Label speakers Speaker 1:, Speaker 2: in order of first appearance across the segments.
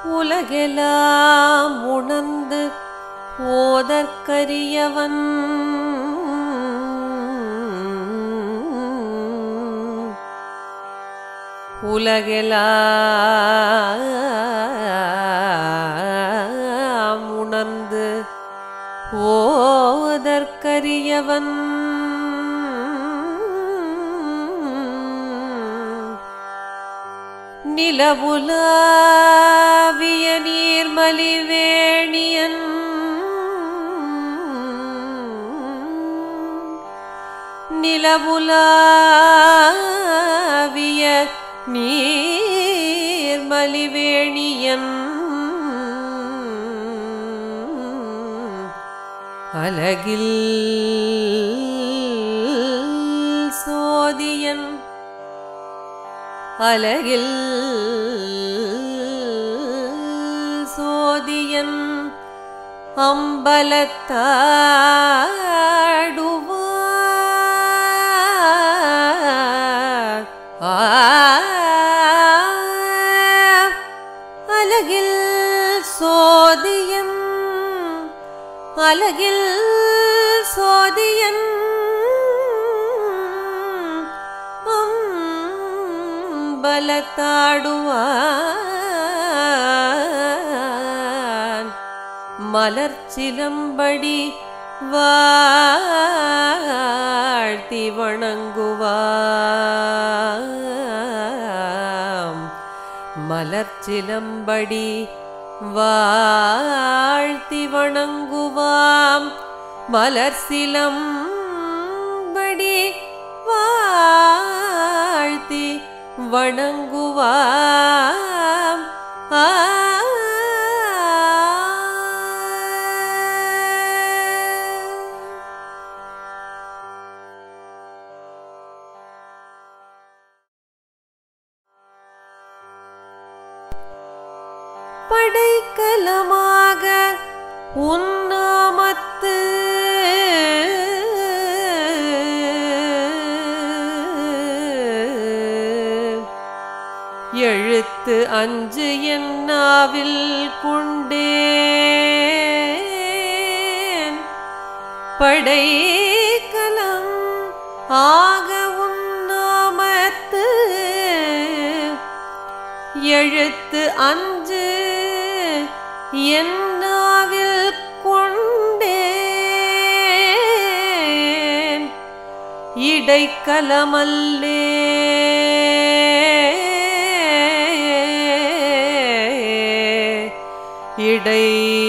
Speaker 1: உலகெல்லாம் உணர்ந்து ஓதற்கரியவன் உலகெல்லாம் உணர்ந்து ஓதற்கரியவன் நிலவுலாவிய நீர்மலிவேணியன் நிலவுலாவிய நீர்மலிவேணியன் அலகில் சோதியன் அலகில் சோதியன் அம்பலத்தாடுவார் அலகில் சோதியன் அலகில் சோதியன் அம்பலத்தாடுவான் மலர்ச்சிலம்படி வாழ்த்தி வணங்குவாம் மலர்ச்சிலம்படி வாழ்த்தி வணங்குவாம் மலர் சிலம்படி வாழ்த்தி வணங்குவாம் ஆ படைக்கலமாக உன்னாமத்து எழுத்து அஞ்சு என்னாவில் கொண்டேன் படைக்கலம் ஆக உன்னாமத்து எழுத்து அஞ்சு என்னாவில் கொண்டேன் இடைக்கலமல்லே இடை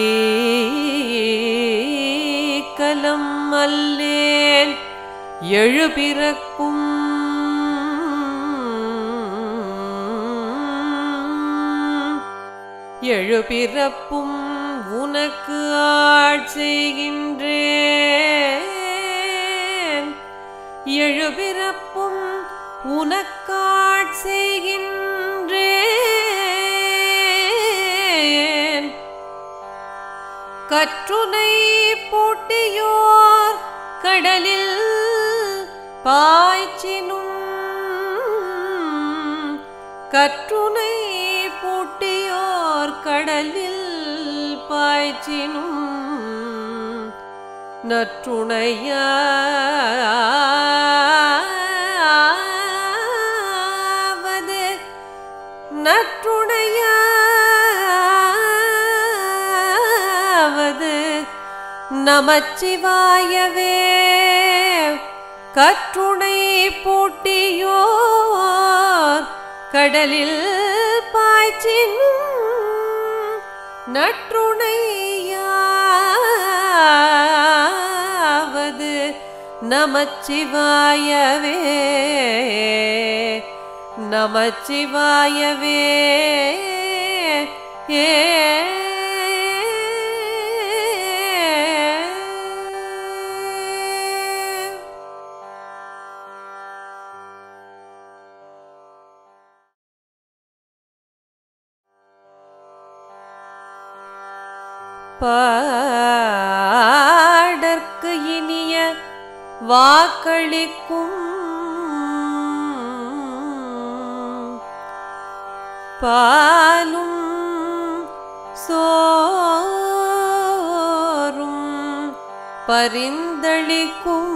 Speaker 1: கலம் அல்லேன் எழுபிறக்கும் எழுபிறப்பும் உனக்கு ஆட்செய்கின்றேன் எழுபிறப்பும் உனக்காட்செய்கின்றேன் கற்றுனை போட்டியோர் கடலில் பாய்ச்சினும் கற்றுனை பூட்டியோர் கடலில் பாய்ச்சினும் நற்றுணையாவது நற்றுணையாவது நமச்சிவாயவே கற்றுணை பூட்டியோர் கடலில் பாய்ச்சினும் நற்றுணையாவது நமச்சிவாயவே நமச்சிவாயவே ஏ பாடற்கு இனிய வாக்களிக்கும் பாலும் சோறும் பரிந்தளிக்கும்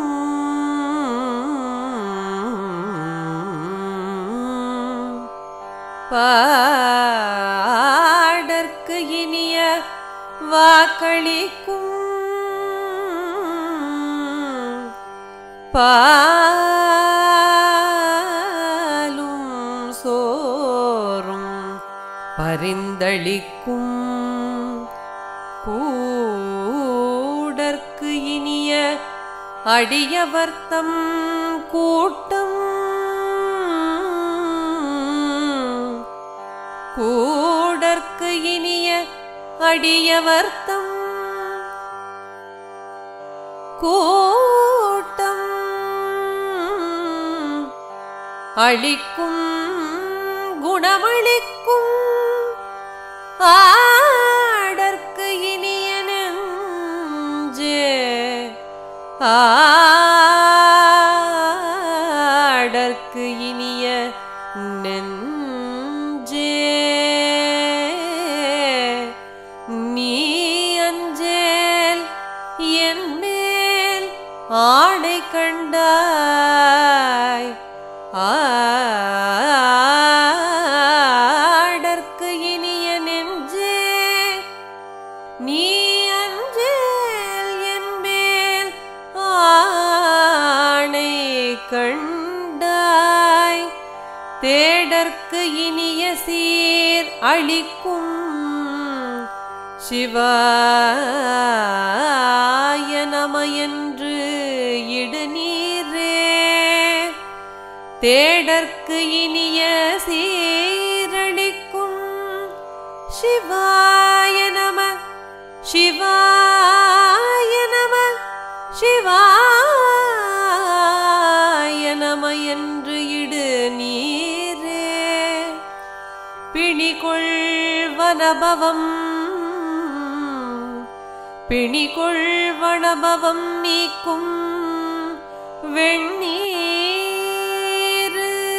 Speaker 1: பாடற்கு இனிய வாக்களிக்கும் பாலும் சோறும் பரிந்தளிக்கும் கூடற்கு இனிய அடியவர்த்தம் கூட்டம் கூடற்கு இனிய அடியவர்த்தம் கூட்டம் அளிக்கும் குணமளிக்கும் ஆடற்கு இனிய நெஞ்சே ஆடற்கு இனிய நெஞ்சே நீ அஞ்சேல் என் மேல் ஆணை கண்டாய் ஆடற்கு இனிய நெஞ்சே நீ அஞ்சேல் என் மேல் ஆணை கண்டாய் தேடற்கு இனிய சீர் அளிக்கும் சிவாய நம என்று இடுநீரே தேடற்கு இனிய சீரளிக்கும் சிவாய நம சிவாய நம சிவாய நம என்று இடு நீரே பிணிகொள் வனபவம் பிணிகொள் வனபவம் நீக்கும் வெண்ணீர்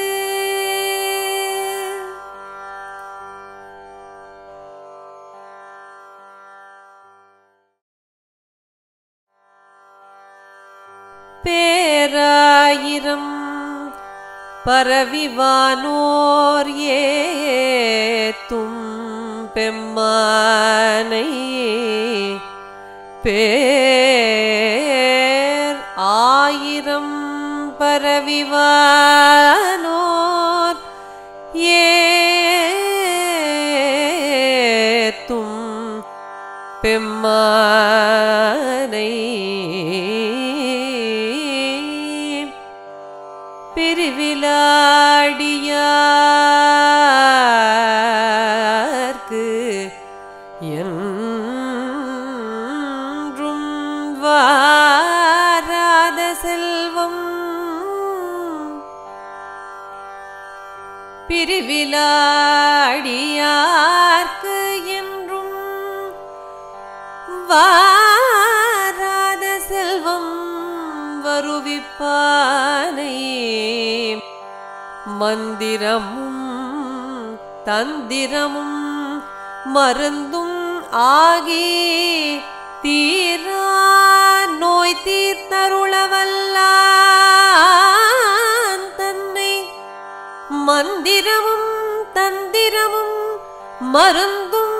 Speaker 1: பேராயிரம் பரவிவானோர் ஏத்தும் பெம்மானை பேர் ஆயிரம் பரவிவானோர் ஏத்தும் பெம்மானை பிரிவிலாடியார்க்கு என்றும் வாராத செல்வம் பிரிவிலாடியார்க்கு என்றும் வாராத செல்வம் வருவிப்பானை மந்திரமும் தந்திரமும் மருந்தும் ஆகி தீரா நோய் தீர்த்தருளவல்லான் தன்னை மந்திரமும் தந்திரமும் மருந்தும்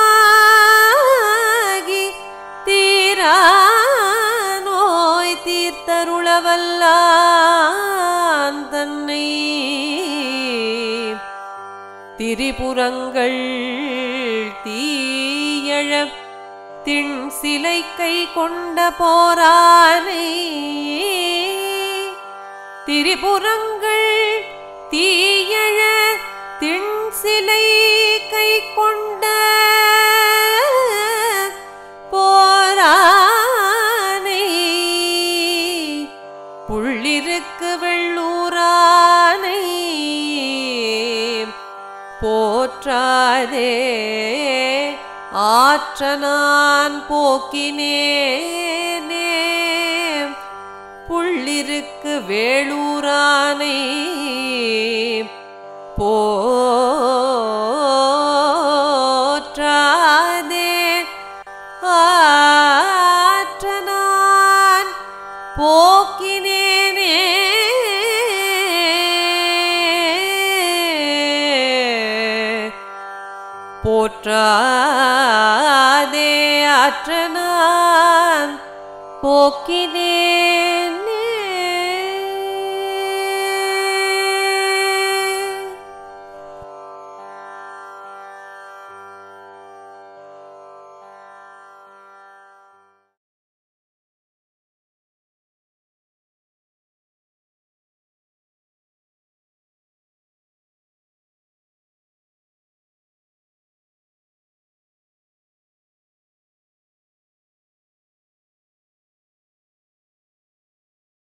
Speaker 1: ஆகி தீரா நோய் தீர்த்தருளவல்லான் தன்னை திரிபுரங்கள் தீயழ திண் சிலை கை கொண்ட போரானை திரிபுரங்கள் தீயழ திண் சிலை கை கொண்ட போரானை புள்ளிருக்கு வெள்ளூரானை போற்றாதே ஆற்ற நான் போக்கினேனே புள்ளிருக்கு வேளூரானை போற்றாதே போக்கினேனே போற்றாதே அற்ற நான் போக்கினேனே